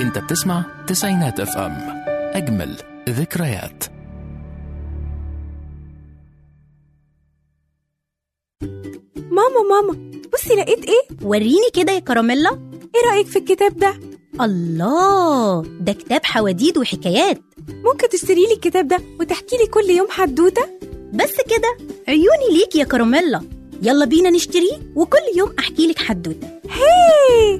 انت بتسمع تسعينات اف ام اجمل ذكريات ماما ماما بصي لقيت ايه وريني كده يا كراميلا ايه رأيك في الكتاب ده الله ده كتاب حواديت وحكايات ممكن تشتري لي الكتاب ده وتحكي لي كل يوم حدوتة بس كده عيوني ليك يا كراميلا يلا بينا نشتريه وكل يوم احكي لك حدوته هي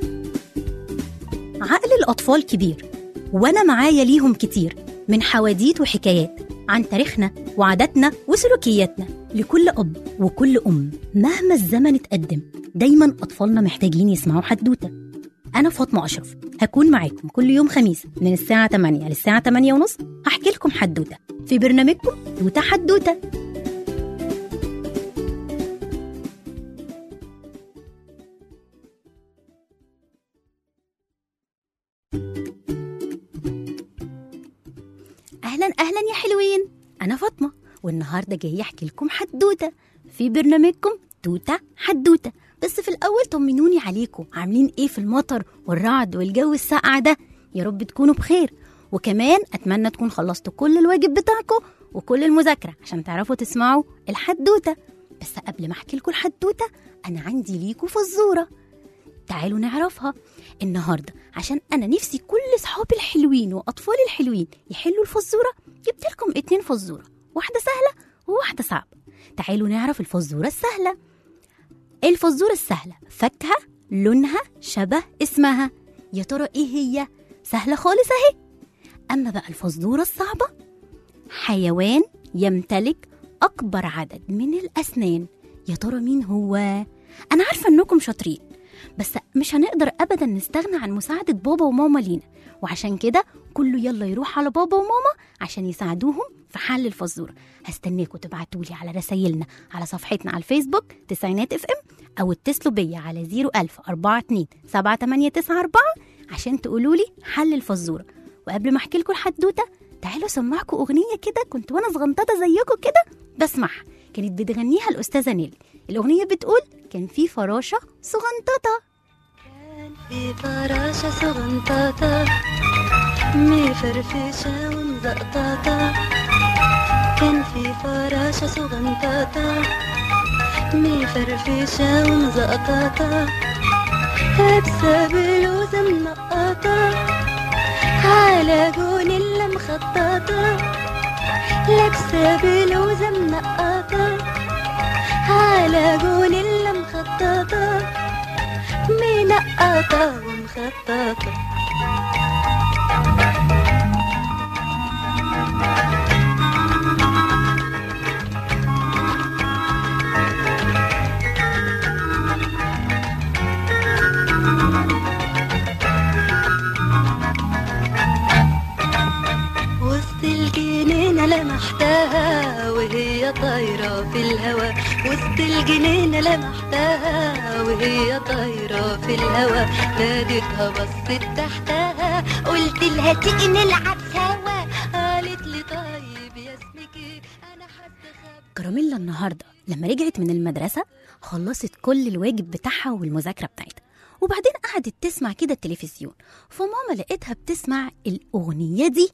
عقل الاطفال كبير وانا معايا ليهم كتير من حواديت وحكايات عن تاريخنا وعاداتنا وسلوكياتنا لكل اب وكل ام مهما الزمن اتقدم دايما اطفالنا محتاجين يسمعوا حدوته انا فاطمه اشرف هكون معاكم كل يوم خميس من الساعه 8 للساعه 8 ونص هحكي لكم حدوته في برنامجكم توته حدوته اهلا اهلا يا حلوين انا فاطمه والنهارده جايه احكي لكم حدوته في برنامجكم توته حدوته بس في الاول طمنوني عليكم عاملين ايه في المطر والرعد والجو الساقع ده يا رب تكونوا بخير وكمان اتمنى تكون خلصتوا كل الواجب بتاعكم وكل المذاكره عشان تعرفوا تسمعوا الحدوته بس قبل ما احكي لكم الحدوته انا عندي ليكم فزوره تعالوا نعرفها النهارده عشان انا نفسي كل صحابي الحلوين واطفالي الحلوين يحلوا الفزوره جبت لكم اتنين فزوره واحده سهله وواحده صعبه تعالوا نعرف الفزوره السهله الفزوره السهله فاكهه لونها شبه اسمها يا ترى ايه هي سهله خالص اهي اما بقى الفزوره الصعبه حيوان يمتلك اكبر عدد من الاسنان يا ترى مين هو انا عارفه انكم شاطرين بس مش هنقدر ابدا نستغنى عن مساعده بابا وماما لينا وعشان كده كله يلا يروح على بابا وماما عشان يساعدوهم في حل الفزوره هستناكم تبعتوا لي على رسايلنا على صفحتنا على الفيسبوك تسعينات اف ام او اتصلوا بيا على 01000 42 7894 عشان تقولوا لي حل الفزوره وقبل ما احكي لكم الحدوته تعالوا اسمعكم اغنيه كده كنت وانا صغنططه زيكم كده بسمعها كانت بتغنيها الاستاذه نيلي الاغنيه بتقول كان في فراشه صغنططه كان في فراشة صغنطاطة مفرفشة ومزقطاطة كان في فراشة صغنطاطة مفرفشة ومزقطاطة لابسة بلوزة منقطة على جونيلا مخططة لابسة بلوزة منقطة على جونيلا مخططة منقطة ومخططة وسط الجنينة لمحتها وهي طايرة في الهوا وسط الجنينة لمحتها وهي طايرة في الهوا ناديتها بصت تحتها قلت لها تيجي نلعب سوا قالت لي طيب يا اسمك ايه انا هستخبى كراميلا النهارده لما رجعت من المدرسه خلصت كل الواجب بتاعها والمذاكره بتاعتها وبعدين قعدت تسمع كده التلفزيون فماما لقيتها بتسمع الاغنيه دي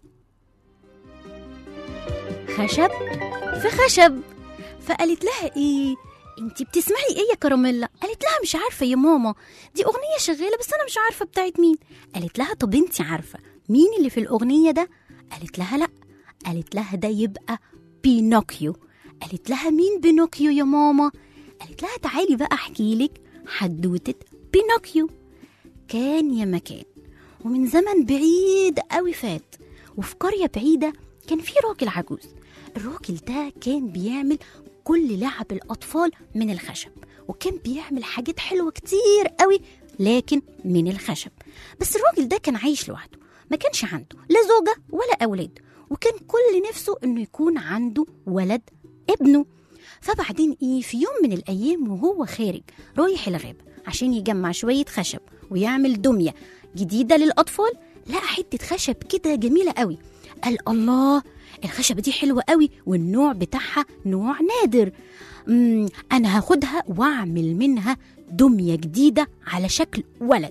خشب في خشب فقالت لها ايه انتي بتسمعي ايه يا كراميلا قالت لها مش عارفه يا ماما دي اغنيه شغاله بس انا مش عارفه بتاعت مين قالت لها طب انتي عارفه مين اللي في الاغنيه ده قالت لها لا قالت لها ده يبقى بينوكيو قالت لها مين بينوكيو يا ماما قالت لها تعالي بقى احكي لك حدوته بينوكيو كان يا مكان ومن زمن بعيد قوي فات وفي قرية بعيدة كان في راجل عجوز الراجل ده كان بيعمل كل لعب الأطفال من الخشب وكان بيعمل حاجات حلوة كتير قوي لكن من الخشب بس الراجل ده كان عايش لوحده ما كانش عنده لا زوجة ولا أولاد وكان كل نفسه إنه يكون عنده ولد ابنه فبعدين ايه في يوم من الايام وهو خارج رايح الغابه عشان يجمع شويه خشب ويعمل دميه جديده للاطفال لقى حته خشب كده جميله قوي قال الله الخشبه دي حلوه قوي والنوع بتاعها نوع نادر امم انا هاخدها واعمل منها دميه جديده على شكل ولد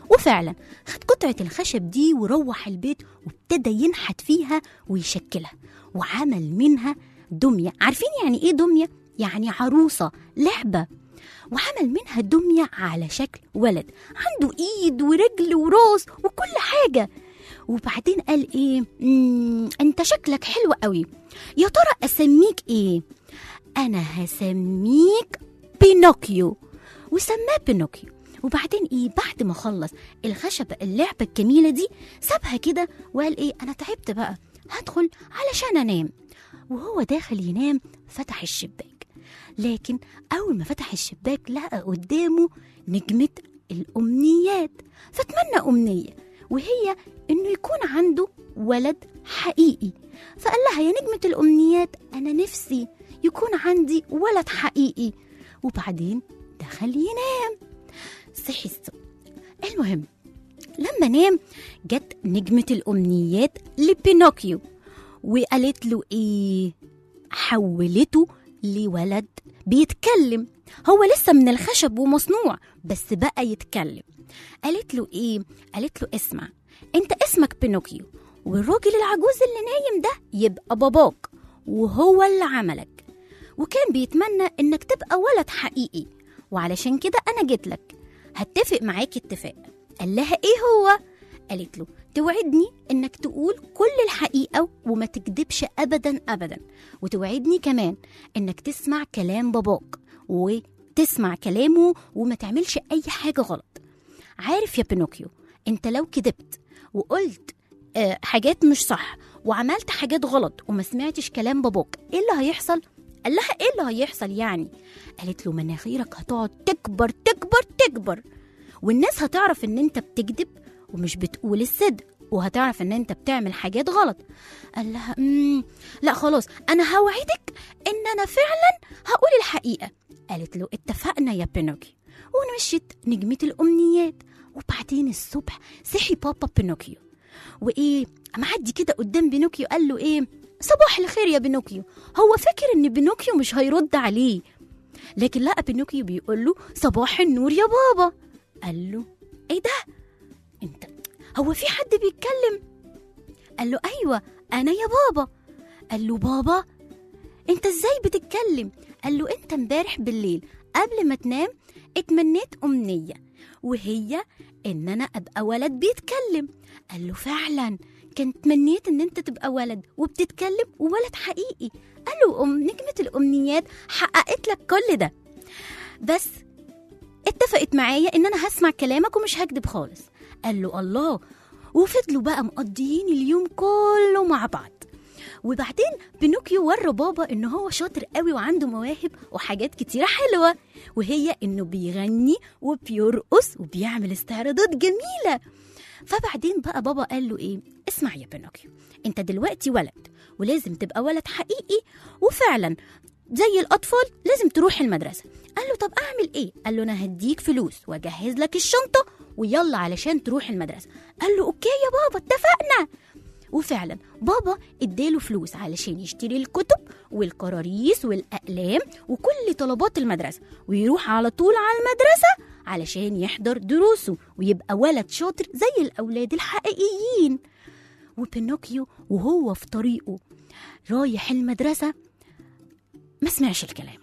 وفعلا خد قطعة الخشب دي وروح البيت وابتدى ينحت فيها ويشكلها وعمل منها دمية عارفين يعني ايه دمية؟ يعني عروسة لعبة وعمل منها دمية على شكل ولد عنده ايد ورجل وراس وكل حاجة وبعدين قال ايه مم انت شكلك حلو قوي يا ترى اسميك ايه انا هسميك بينوكيو وسماه بينوكيو وبعدين ايه بعد ما خلص الخشبة اللعبة الجميلة دي سابها كده وقال ايه انا تعبت بقى هدخل علشان انام وهو داخل ينام فتح الشباك لكن اول ما فتح الشباك لقى قدامه نجمة الامنيات فتمنى امنية وهي انه يكون عنده ولد حقيقي فقال لها يا نجمة الامنيات انا نفسي يكون عندي ولد حقيقي وبعدين دخل ينام صحي الصبح المهم لما نام جت نجمة الأمنيات لبينوكيو وقالت له إيه حولته لولد بيتكلم هو لسه من الخشب ومصنوع بس بقى يتكلم قالت له إيه قالت له اسمع انت اسمك بينوكيو والراجل العجوز اللي نايم ده يبقى باباك وهو اللي عملك وكان بيتمنى انك تبقى ولد حقيقي وعلشان كده انا جيت لك هتفق معاكي اتفاق قال لها ايه هو قالت له توعدني انك تقول كل الحقيقه وما تكذبش ابدا ابدا وتوعدني كمان انك تسمع كلام باباك وتسمع كلامه وما تعملش اي حاجه غلط عارف يا بينوكيو انت لو كذبت وقلت آه حاجات مش صح وعملت حاجات غلط وما سمعتش كلام باباك ايه اللي هيحصل قال لها ايه اللي هيحصل يعني قالت له مناخيرك هتقعد تكبر تكبر تكبر والناس هتعرف ان انت بتكذب ومش بتقول الصدق وهتعرف ان انت بتعمل حاجات غلط قال لها مم لا خلاص انا هوعدك ان انا فعلا هقول الحقيقه قالت له اتفقنا يا بينوكيو ومشيت نجمة الأمنيات وبعدين الصبح صحي بابا بينوكيو وإيه معدي كده قدام بينوكيو قال له إيه صباح الخير يا بينوكيو هو فاكر إن بينوكيو مش هيرد عليه لكن لقى بينوكيو بيقول له صباح النور يا بابا قال له إيه ده أنت هو في حد بيتكلم قال له أيوة أنا يا بابا قال له بابا انت ازاي بتتكلم قال له انت امبارح بالليل قبل ما تنام اتمنيت امنيه وهي ان انا ابقى ولد بيتكلم قال له فعلا كنت تمنيت ان انت تبقى ولد وبتتكلم وولد حقيقي قال له ام نجمه الامنيات حققت لك كل ده بس اتفقت معايا ان انا هسمع كلامك ومش هكدب خالص قال له الله وفضلوا بقى مقضيين اليوم كله مع بعض وبعدين بينوكيو ورى بابا ان هو شاطر قوي وعنده مواهب وحاجات كتيره حلوه وهي انه بيغني وبيرقص وبيعمل استعراضات جميله فبعدين بقى بابا قال له ايه اسمع يا بينوكيو انت دلوقتي ولد ولازم تبقى ولد حقيقي وفعلا زي الاطفال لازم تروح المدرسه قال له طب اعمل ايه قال له انا هديك فلوس واجهز لك الشنطه ويلا علشان تروح المدرسه قال له اوكي يا بابا اتفقنا وفعلا بابا اداله فلوس علشان يشتري الكتب والكراريس والاقلام وكل طلبات المدرسه ويروح على طول على المدرسه علشان يحضر دروسه ويبقى ولد شاطر زي الاولاد الحقيقيين وبينوكيو وهو في طريقه رايح المدرسه ما سمعش الكلام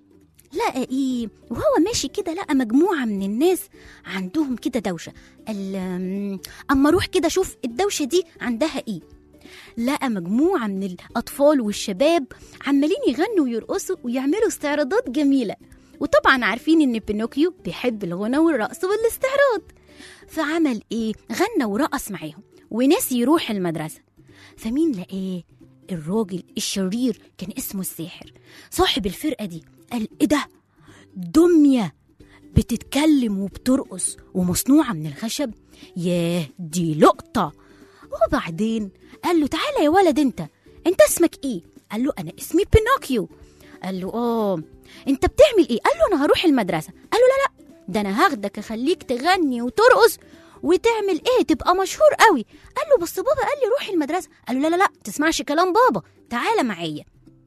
لقى ايه وهو ماشي كده لقى مجموعة من الناس عندهم كده دوشة قال أم، اما اروح كده اشوف الدوشة دي عندها ايه لقى مجموعة من الأطفال والشباب عمالين يغنوا ويرقصوا ويعملوا استعراضات جميلة وطبعا عارفين إن بينوكيو بيحب الغنى والرقص والاستعراض فعمل إيه؟ غنى ورقص معاهم ونسي يروح المدرسة فمين لقاه؟ الراجل الشرير كان اسمه الساحر صاحب الفرقة دي قال إيه ده؟ دمية بتتكلم وبترقص ومصنوعة من الخشب ياه دي لقطة وبعدين قال له تعالى يا ولد انت انت اسمك ايه قال له انا اسمي بينوكيو قال له اه انت بتعمل ايه قال له انا هروح المدرسه قال له لا لا ده انا هاخدك اخليك تغني وترقص وتعمل ايه تبقى مشهور قوي قال له بس بابا قال لي روح المدرسه قال له لا لا لا تسمعش كلام بابا تعالى معايا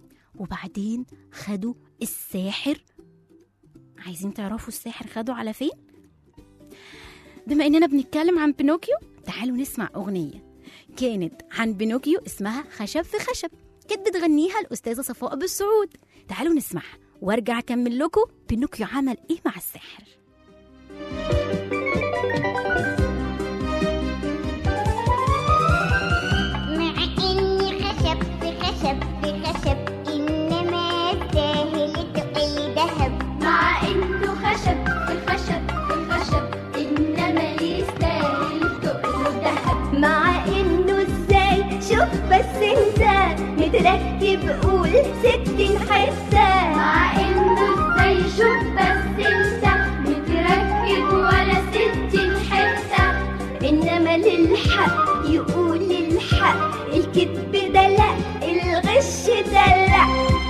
وبعدين خدوا الساحر عايزين تعرفوا الساحر خدوا على فين بما اننا بنتكلم عن بينوكيو تعالوا نسمع اغنيه كانت عن بينوكيو اسمها خشب في خشب كانت بتغنيها الاستاذه صفاء ابو السعود تعالوا نسمعها وارجع اكمل لكم بينوكيو عمل ايه مع السحر مع إني خشب في خشب في خشب إنما يستاهل تقل ذهب مع انه خشب في خشب في خشب انما يستاهل تقله ذهب مع إنه إزاي شوف بس إنت متركب قول ستين حسة مع انه ازاي شوف بس انت متركب ولا ستين حته إنما للحق يقول الحق الكذب ده لا الغش ده لا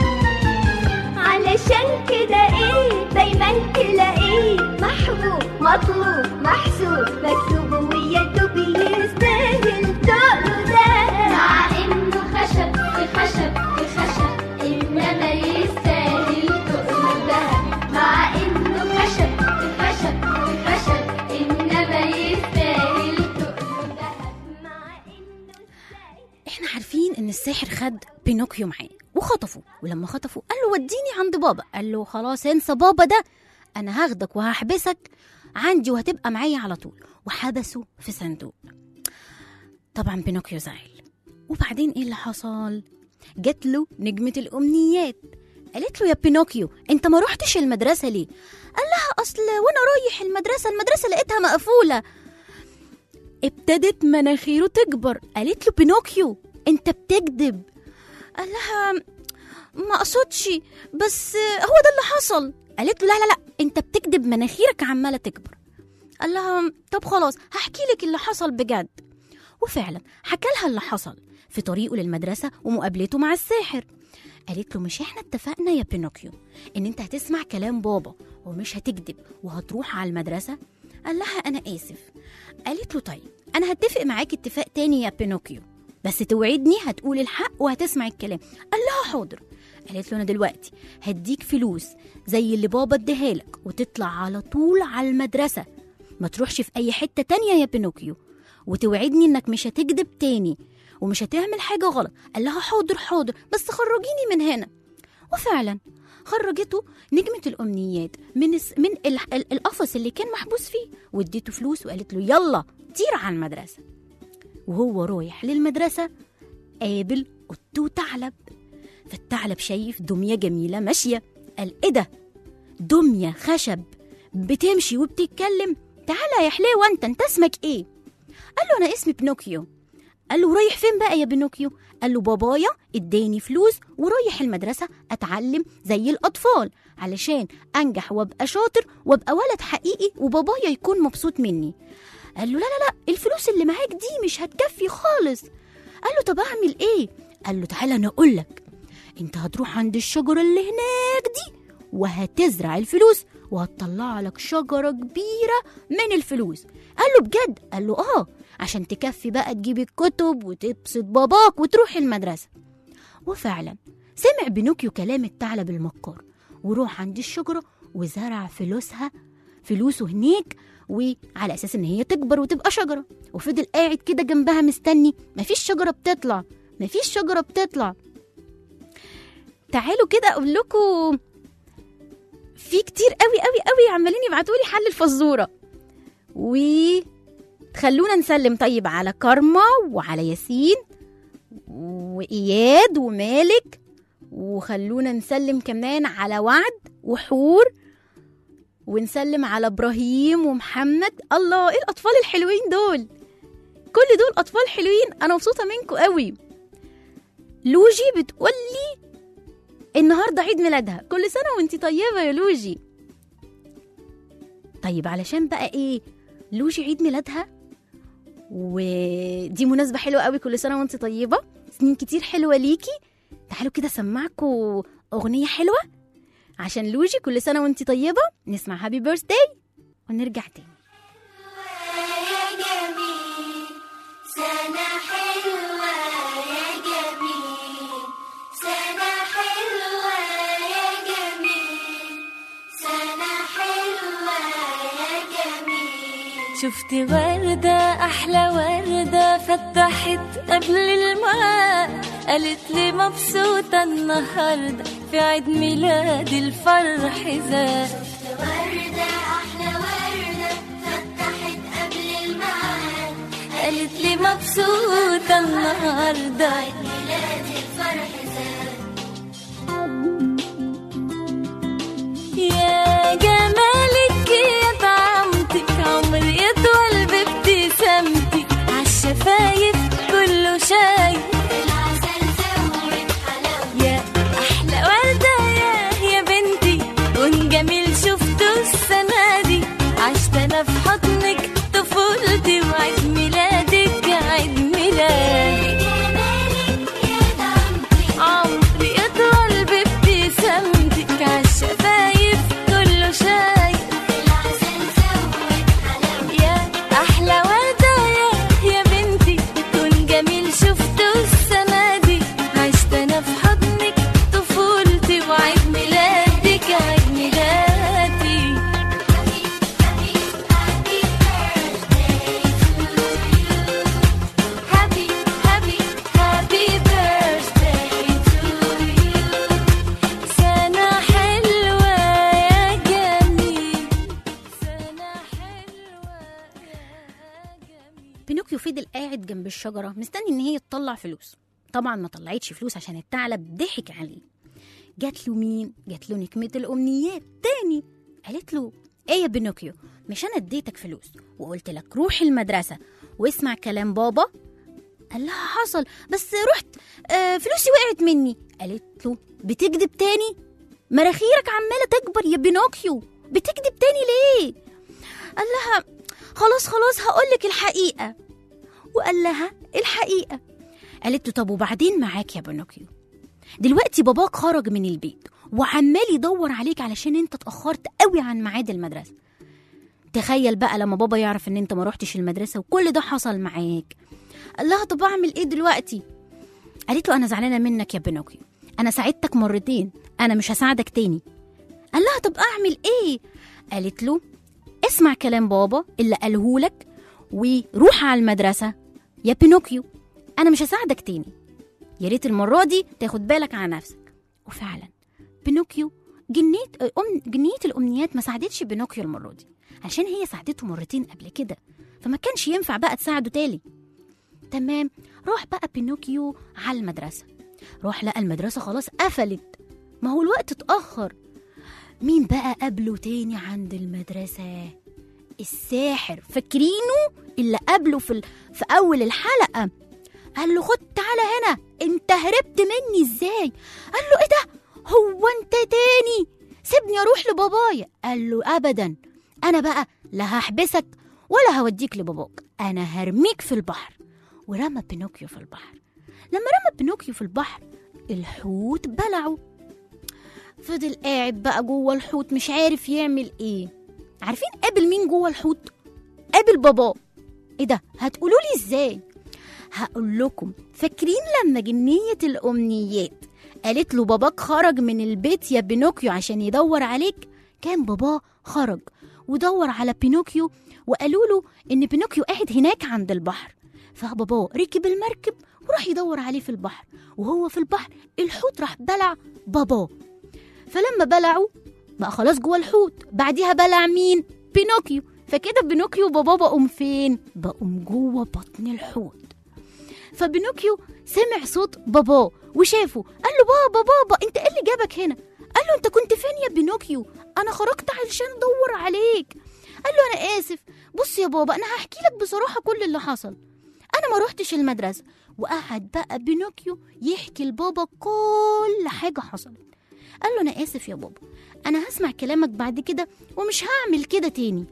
علشان كده ايه دايما تلاقيه محبوب مطلوب محسوب مكتوب ويا دوب يستاهل تقله ده مع انه خشب في خشب في خشب انما يستاهل تقله ذهب مع انه خشب في خشب في خشب انما يستاهل تقله ذهب مع انه ازاي احنا عارفين ان الساحر خد بينوكيو معاه وخطفه ولما خطفه قال له وديني عند بابا قال له خلاص انسى بابا ده انا هاخدك وهحبسك عندي وهتبقى معايا على طول وحبسه في صندوق طبعا بينوكيو زعل وبعدين ايه اللي حصل جات له نجمة الأمنيات قالت له يا بينوكيو انت ما رحتش المدرسة ليه قال لها اصل وانا رايح المدرسة المدرسة لقيتها مقفولة ابتدت مناخيره تكبر قالت له بينوكيو انت بتكذب قال لها ما اقصدش بس هو ده اللي حصل قالت له لا لا لا انت بتكذب مناخيرك عماله تكبر قال لها طب خلاص هحكي لك اللي حصل بجد وفعلا حكى لها اللي حصل في طريقه للمدرسه ومقابلته مع الساحر قالت له مش احنا اتفقنا يا بينوكيو ان انت هتسمع كلام بابا ومش هتكذب وهتروح على المدرسه قال لها انا اسف قالت له طيب انا هتفق معاك اتفاق تاني يا بينوكيو بس توعدني هتقول الحق وهتسمع الكلام قال لها حاضر قالت له انا دلوقتي هديك فلوس زي اللي بابا اديها لك وتطلع على طول على المدرسه ما تروحش في اي حته تانية يا بينوكيو وتوعدني انك مش هتكذب تاني ومش هتعمل حاجه غلط قال لها حاضر حاضر بس خرجيني من هنا وفعلا خرجته نجمة الأمنيات من الس... من ال... ال... القفص اللي كان محبوس فيه واديته فلوس وقالت له يلا طير على المدرسة وهو رايح للمدرسة قابل قط وثعلب فالثعلب شايف دمية جميلة ماشية قال ايه ده دمية خشب بتمشي وبتتكلم تعالى يا حليوة انت انت اسمك ايه قال له انا اسمي بنوكيو قال له رايح فين بقى يا بنوكيو قال له بابايا اداني فلوس ورايح المدرسة اتعلم زي الاطفال علشان انجح وابقى شاطر وابقى ولد حقيقي وبابايا يكون مبسوط مني قال له لا لا لا الفلوس اللي معاك دي مش هتكفي خالص قال له طب اعمل ايه قال له تعالى انا اقول لك انت هتروح عند الشجره اللي هناك دي وهتزرع الفلوس وهتطلع لك شجره كبيره من الفلوس قال له بجد قال له اه عشان تكفي بقى تجيب الكتب وتبسط باباك وتروح المدرسه وفعلا سمع بنوكيو كلام الثعلب المكار وروح عند الشجره وزرع فلوسها فلوسه هناك وعلى اساس ان هي تكبر وتبقى شجره وفضل قاعد كده جنبها مستني مفيش شجره بتطلع مفيش شجره بتطلع تعالوا كده اقول لكم في كتير قوي قوي قوي عمالين يبعتوا لي حل الفزوره و خلونا نسلم طيب على كارما وعلى ياسين واياد ومالك وخلونا نسلم كمان على وعد وحور ونسلم على ابراهيم ومحمد الله ايه الاطفال الحلوين دول كل دول اطفال حلوين انا مبسوطه منكم قوي لوجي بتقول لي النهارده عيد ميلادها كل سنه وانت طيبه يا لوجي طيب علشان بقى ايه لوجي عيد ميلادها ودي مناسبه حلوه قوي كل سنه وانت طيبه سنين كتير حلوه ليكي تعالوا كده اسمعكم اغنيه حلوه عشان لوجي كل سنه وانت طيبه نسمع هابي بيرثداي ونرجع تاني يا جميل سنة حلوة يا جميل سنة حلوة يا جميل سنة حلوة يا جميل شفت وردة أحلى وردة فتحت قبل الميعاد قالت لي مبسوطة النهاردة في عيد ميلادي الفرح زاد وردة أحلى وردة فتحت قبل الميعاد قالت لي مبسوطة النهاردة ميلاد الفرح زاد يا جمالك يا طعمتك عمري يطول بابتسامتك عالشفايف كله شايف العسل زود حلاوة يا احلى ورده يا يا بنتي كون جميل شفته السنه دي عشت انا في حضنك طفولتي وعيد ميلادك عيد ميلادي جمالك يا دمتي عمري يطول بابتسامتك عالشفايف كله شايف العسل زود حلاوة يا احلى ورده يا يا بنتي كون جميل شفته السنه دي عشت انا في حضنك طفولتي وعيد ميلادك عيد ميلادي Happy, happy, happy birthday to you. سنه حلوه يا جميل سنه حلوه يا جميل بينوكيو فضل قاعد جنب الشجرة مستني إن هي تطلع فلوس طبعا ما طلعتش فلوس عشان الثعلب ضحك عليه جات له مين؟ جات له نجمة الأمنيات تاني قالت له إيه يا بينوكيو مش أنا اديتك فلوس وقلت لك روح المدرسة واسمع كلام بابا قال لها حصل بس رحت آه فلوسي وقعت مني قالت له بتكذب تاني مراخيرك عمالة تكبر يا بينوكيو بتكذب تاني ليه قال لها خلاص خلاص هقولك الحقيقة وقال لها الحقيقة قالت له طب وبعدين معاك يا بينوكيو دلوقتي باباك خرج من البيت وعمال يدور عليك علشان انت اتأخرت قوي عن ميعاد المدرسة تخيل بقى لما بابا يعرف ان انت ما روحتش المدرسة وكل ده حصل معاك قال لها طب اعمل ايه دلوقتي قالت له انا زعلانة منك يا بينوكيو انا ساعدتك مرتين انا مش هساعدك تاني قال لها طب اعمل ايه قالت له اسمع كلام بابا اللي قاله لك وروح على المدرسة يا بينوكيو أنا مش هساعدك تاني يا ريت المرة دي تاخد بالك على نفسك وفعلا بينوكيو جنية أم جنية الأمنيات ما ساعدتش بينوكيو المرة دي عشان هي ساعدته مرتين قبل كده فما كانش ينفع بقى تساعده تاني تمام راح بقى بينوكيو على المدرسة راح لقى المدرسة خلاص قفلت ما هو الوقت اتأخر مين بقى قابله تاني عند المدرسة الساحر فاكرينه اللي قابله في, ال... في أول الحلقة قال له خد تعالى هنا انت هربت مني ازاي قال له ايه ده هو انت تاني سيبني اروح لبابايا قال له ابدا انا بقى لا هحبسك ولا هوديك لباباك انا هرميك في البحر ورمى بينوكيو في البحر لما رمى بينوكيو في البحر الحوت بلعه فضل قاعد بقى جوه الحوت مش عارف يعمل ايه عارفين قابل مين جوه الحوت قابل باباه ايه ده هتقولوا لي ازاي هقول لكم فاكرين لما جنية الأمنيات قالت له باباك خرج من البيت يا بينوكيو عشان يدور عليك كان باباه خرج ودور على بينوكيو وقالوا له إن بينوكيو قاعد هناك عند البحر فباباه ركب المركب وراح يدور عليه في البحر وهو في البحر الحوت راح بلع باباه فلما بلعوا بقى خلاص جوه الحوت بعديها بلع مين بينوكيو فكده بينوكيو وباباه بقوا فين بقوا جوه بطن الحوت فبينوكيو سمع صوت باباه وشافه قال له بابا بابا انت ايه اللي جابك هنا قال له انت كنت فين يا بينوكيو انا خرجت علشان ادور عليك قال له انا اسف بص يا بابا انا هحكي لك بصراحه كل اللي حصل انا ما روحتش المدرسه وقعد بقى بينوكيو يحكي لبابا كل حاجه حصلت قال له انا اسف يا بابا انا هسمع كلامك بعد كده ومش هعمل كده تاني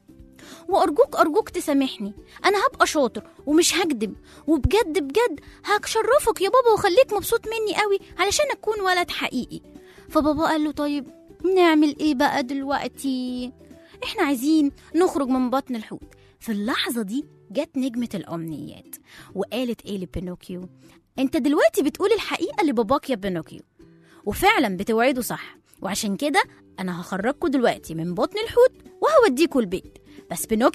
وارجوك ارجوك تسامحني انا هبقى شاطر ومش هكدب وبجد بجد هشرفك يا بابا واخليك مبسوط مني قوي علشان اكون ولد حقيقي فبابا قال له طيب نعمل ايه بقى دلوقتي احنا عايزين نخرج من بطن الحوت في اللحظة دي جت نجمة الأمنيات وقالت ايه لبينوكيو انت دلوقتي بتقول الحقيقة لباباك يا بينوكيو وفعلا بتوعده صح وعشان كده انا هخرجكوا دلوقتي من بطن الحوت وهوديكوا البيت بس بينوكيو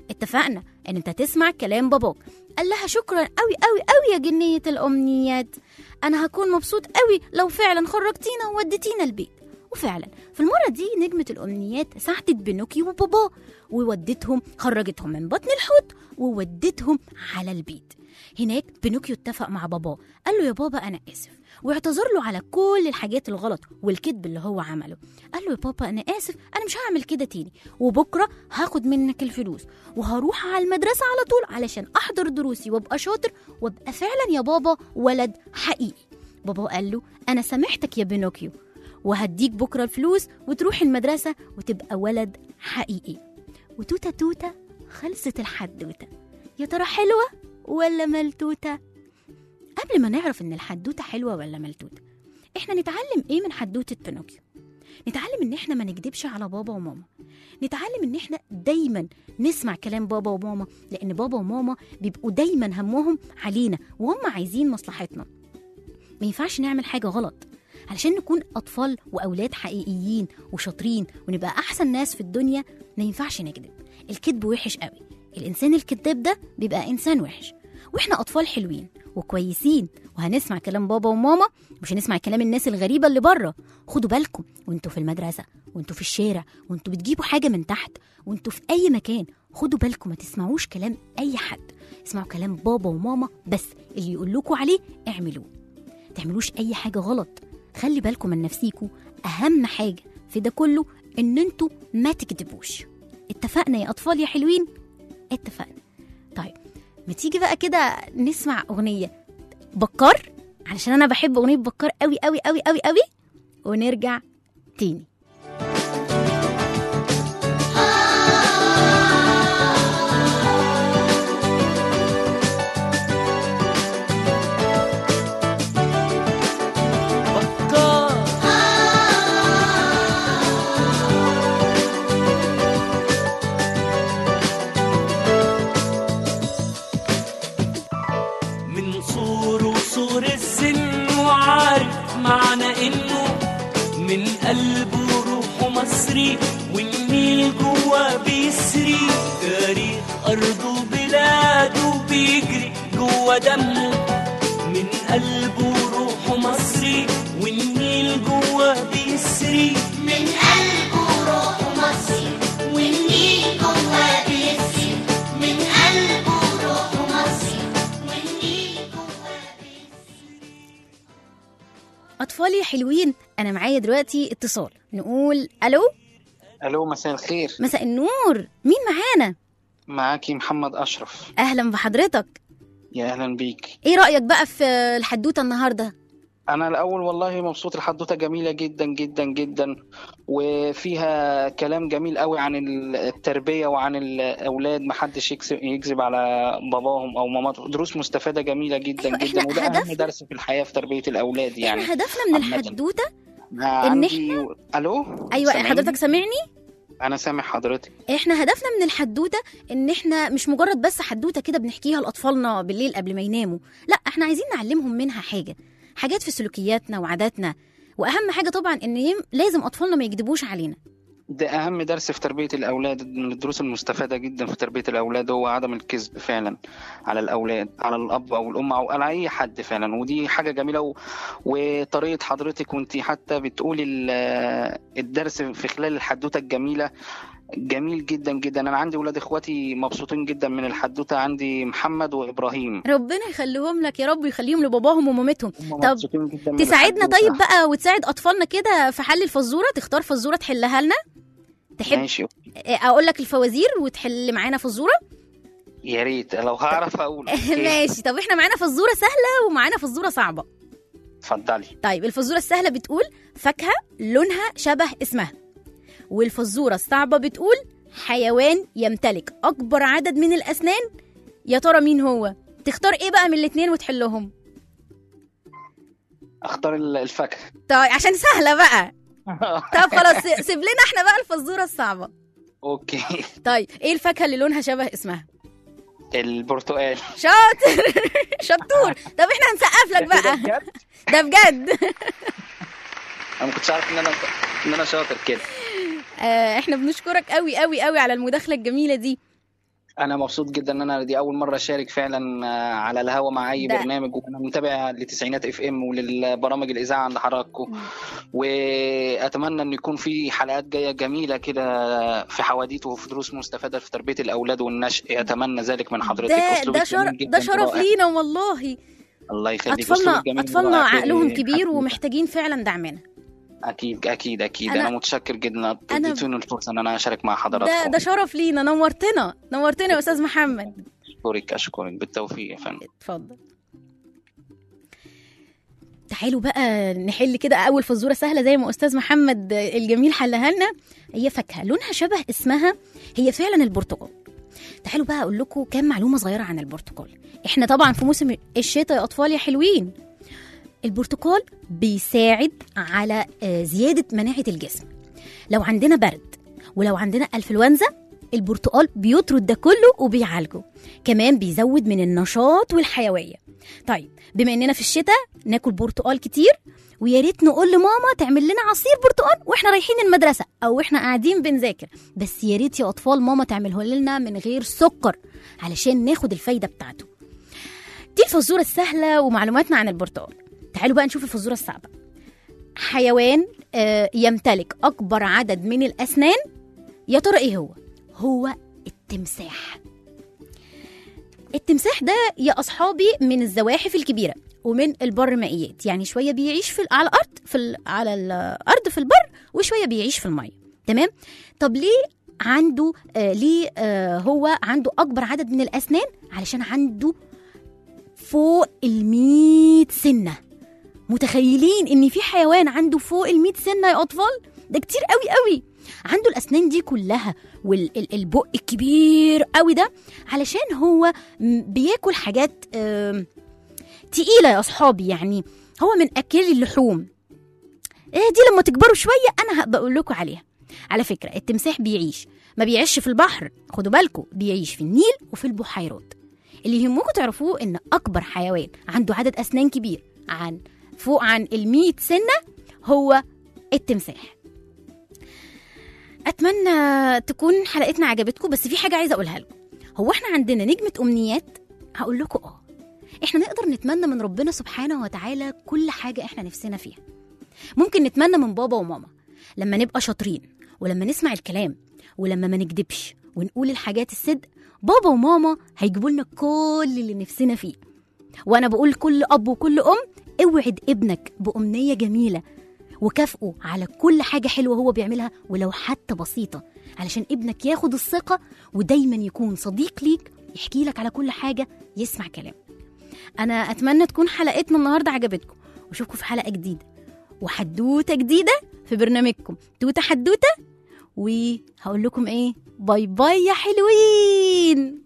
اتفقنا ان انت تسمع كلام باباك قال لها شكرا قوي قوي قوي يا جنيه الامنيات انا هكون مبسوط قوي لو فعلا خرجتينا ووديتينا البيت وفعلا في المره دي نجمه الامنيات ساعدت بينوكيو وباباه وودتهم خرجتهم من بطن الحوت وودتهم على البيت هناك بينوكيو اتفق مع باباه قال له يا بابا انا اسف واعتذر له على كل الحاجات الغلط والكذب اللي هو عمله قال له يا بابا انا اسف انا مش هعمل كده تاني وبكره هاخد منك الفلوس وهروح على المدرسه على طول علشان احضر دروسي وابقى شاطر وابقى فعلا يا بابا ولد حقيقي بابا قال له انا سامحتك يا بينوكيو وهديك بكره الفلوس وتروح المدرسه وتبقى ولد حقيقي وتوته توته خلصت الحدوته يا ترى حلوه ولا ملتوته قبل ما نعرف ان الحدوته حلوه ولا ملتوته احنا نتعلم ايه من حدوته بينوكيو نتعلم ان احنا ما نكدبش على بابا وماما نتعلم ان احنا دايما نسمع كلام بابا وماما لان بابا وماما بيبقوا دايما همهم علينا وهم عايزين مصلحتنا ما ينفعش نعمل حاجه غلط علشان نكون اطفال واولاد حقيقيين وشاطرين ونبقى احسن ناس في الدنيا ما ينفعش نكذب الكذب وحش قوي الانسان الكذاب ده بيبقى انسان وحش واحنا اطفال حلوين وكويسين وهنسمع كلام بابا وماما مش هنسمع كلام الناس الغريبه اللي بره خدوا بالكم وانتوا في المدرسه وانتوا في الشارع وانتوا بتجيبوا حاجه من تحت وانتوا في اي مكان خدوا بالكم ما تسمعوش كلام اي حد اسمعوا كلام بابا وماما بس اللي يقول لكم عليه اعملوه تعملوش اي حاجه غلط خلي بالكم من نفسيكوا اهم حاجه في ده كله ان انتوا ما تكذبوش اتفقنا يا اطفال يا حلوين اتفقنا طيب ما تيجي بقى كده نسمع اغنيه بكار علشان انا بحب اغنيه بكار قوي قوي قوي قوي قوي ونرجع تاني من صور وصور السن وعارف معنى انه من قلبه وروحه مصري والنيل جوا بيسري تاريخ ارضه وبلاده بيجري جوا دمه من قلبه وروحه مصري والنيل جوا بيسري من قلبه روحه مصري والنيل جواه بيسري من قلبه روحه مصري والنيل جواه اطفالي حلوين انا معايا دلوقتي اتصال نقول الو الو مساء الخير مساء النور مين معانا معاكي محمد اشرف اهلا بحضرتك يا اهلا بيك ايه رايك بقى في الحدوته النهارده انا الاول والله مبسوط الحدوته جميله جدا جدا جدا وفيها كلام جميل قوي عن التربيه وعن الاولاد محدش يكذب يكذب على باباهم او ماماتهم دروس مستفاده جميله جدا أيوة، جدا إحنا وده اهم هدفنا- درس في الحياه في تربيه الاولاد يعني احنا هدفنا من عامةً. الحدوته عندي الو ايوه سامعني؟ حضرتك سامعني انا سامع حضرتك احنا هدفنا من الحدوته ان احنا مش مجرد بس حدوته كده بنحكيها لاطفالنا بالليل قبل ما يناموا لا احنا عايزين نعلمهم منها حاجه حاجات في سلوكياتنا وعاداتنا واهم حاجه طبعا ان يم- لازم اطفالنا ما يكذبوش علينا ده أهم درس في تربية الأولاد من الدروس المستفادة جدا في تربية الأولاد هو عدم الكذب فعلا على الأولاد على الأب أو الأم أو على أي حد فعلا ودي حاجة جميلة و... وطريقة حضرتك وأنت حتى بتقولي ال- الدرس في خلال الحدوتة الجميلة جميل جدا جدا أنا عندي ولاد إخواتي مبسوطين جدا من الحدوتة عندي محمد وإبراهيم ربنا يخليهم لك يا رب ويخليهم لباباهم ومامتهم هم طب مبسوطين جدا من تساعدنا الحدوتة. طيب بقى وتساعد اطفالنا كده في حل الفزوره تختار فزوره تحلها لنا تحب ماشي اقول لك الفوازير وتحل معانا فزوره يا ريت لو هعرف أقول أوكي. ماشي طب احنا معانا فزوره سهله ومعانا فزوره صعبه اتفضلي طيب الفزوره السهله بتقول فاكهه لونها شبه اسمها والفزوره الصعبه بتقول حيوان يمتلك اكبر عدد من الاسنان يا ترى مين هو تختار ايه بقى من الاتنين وتحلهم أختار ال- الفاكهة طيب عشان سهله بقى طب خلاص سيب لنا احنا بقى الفزوره الصعبه أوكي طيب ايه الفاكهه اللي لونها شبه اسمها البرتقال شاطر شطور طب احنا هنسقف لك بقى بجد؟ ده بجد انا ما كنتش عارف ان انا ان انا شاطر كده آه، احنا بنشكرك قوي قوي قوي على المداخله الجميله دي انا مبسوط جدا ان انا دي اول مره اشارك فعلا آه، على الهوا مع اي ده- برنامج وانا متابع لتسعينات اف ام وللبرامج الاذاعه عند حضراتكم واتمنى ان يكون في حلقات جايه جميله كده في حواديت وفي دروس مستفاده في تربيه الاولاد والنشء اتمنى ذلك من حضرتك ده أسلوبك ده شرف جميل جدا ده شرف ورائع. لينا والله الله يخليك اطفالنا أسلوبك جميل اطفالنا ورائع. عقلهم كبير حبيبي. ومحتاجين فعلا دعمنا اكيد اكيد اكيد أنا- انا, متشكر جدا أنا- اديتوني الفرصه ان انا اشارك مع حضراتكم ده ده شرف لينا نورتنا نورتنا يا استاذ محمد اشكرك اشكرك بالتوفيق يا فندم اتفضل تعالوا بقى نحل كده اول فزوره سهله زي ما استاذ محمد الجميل حلها لنا هي فاكهه لونها شبه اسمها هي فعلا البرتقال تعالوا بقى اقول لكم كام معلومه صغيره عن البرتقال احنا طبعا في موسم الشتاء يا اطفال يا حلوين البرتقال بيساعد على آه، زياده مناعه الجسم لو عندنا برد ولو عندنا انفلونزا البرتقال بيطرد ده كله وبيعالجه كمان بيزود من النشاط والحيويه طيب بما اننا في الشتاء ناكل برتقال كتير ويا ريت نقول لماما تعمل لنا عصير برتقال واحنا رايحين المدرسه او احنا قاعدين بنذاكر بس يا ريت يا اطفال ماما تعمله لنا من غير سكر علشان ناخد الفايده بتاعته دي الفزوره السهله ومعلوماتنا عن البرتقال تعالوا بقى نشوف الفزوره الصعبه حيوان آه، يمتلك اكبر عدد من الاسنان يا ترى ايه هو هو التمساح التمساح ده يا اصحابي من الزواحف الكبيره ومن البرمائيات يعني شويه بيعيش في على الارض في ال- على الارض في البر وشويه بيعيش في الميه تمام طب ليه عنده آه ليه آه هو عنده اكبر عدد من الاسنان علشان عنده فوق ال سنه متخيلين ان في حيوان عنده فوق ال سنه يا اطفال ده كتير قوي قوي عنده الاسنان دي كلها والبق الكبير قوي ده علشان هو م- بياكل حاجات آم، تقيله يا اصحابي يعني هو من اكل اللحوم إيه دي لما تكبروا شويه انا هبقى اقول لكم عليها على فكره التمساح بيعيش ما بيعيش في البحر خدوا بالكم بيعيش في النيل وفي البحيرات اللي يهمكم تعرفوه ان اكبر حيوان عنده عدد اسنان كبير عن فوق عن ال سنه هو التمساح اتمنى تكون حلقتنا عجبتكم بس في حاجه عايزه اقولها لكم هو احنا عندنا نجمه امنيات هقول لكم اه احنا نقدر نتمنى من ربنا سبحانه وتعالى كل حاجه احنا نفسنا فيها ممكن نتمنى من بابا وماما لما نبقى شاطرين ولما نسمع الكلام ولما ما نكدبش ونقول الحاجات الصدق بابا وماما هيجيبوا لنا كل اللي نفسنا فيه وانا بقول كل اب وكل ام اوعد ابنك بامنيه جميله وكافئه على كل حاجه حلوه هو بيعملها ولو حتى بسيطه علشان ابنك ياخد الثقه ودايما يكون صديق ليك يحكي لك على كل حاجه يسمع كلام انا اتمنى تكون حلقتنا النهارده عجبتكم واشوفكم في حلقه جديده وحدوته جديده في برنامجكم توته حدوته وهقول لكم ايه باي باي يا حلوين